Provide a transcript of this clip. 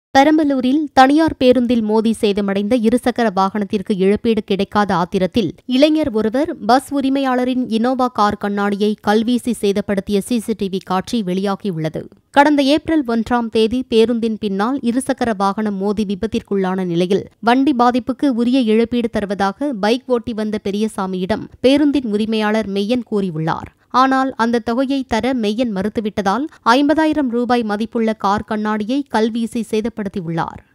பெரம்பலூரில் தனியார் பேருந்தில் மோதி சேதமடைந்த இருசக்கர வாகனத்திற்கு இழப்பீடு கிடைக்காத ஆத்திரத்தில் இளைஞர் ஒருவர் பஸ் உரிமையாளரின் இனோவா கார் கண்ணாடியை கல்வீசி சேதப்படுத்திய சிசிடிவி காட்சி வெளியாகியுள்ளது கடந்த ஏப்ரல் ஒன்றாம் தேதி பேருந்தின் பின்னால் இருசக்கர வாகனம் மோதி விபத்திற்குள்ளான நிலையில் வண்டி பாதிப்புக்கு உரிய இழப்பீடு தருவதாக பைக் ஓட்டி வந்த பெரியசாமியிடம் பேருந்தின் உரிமையாளர் மெய்யன் கூறியுள்ளார் ஆனால் அந்த தொகையை தர மெய்யன் மறுத்துவிட்டதால் ஐம்பதாயிரம் ரூபாய் மதிப்புள்ள கார் கண்ணாடியை கல்வீசி சேதப்படுத்தியுள்ளார்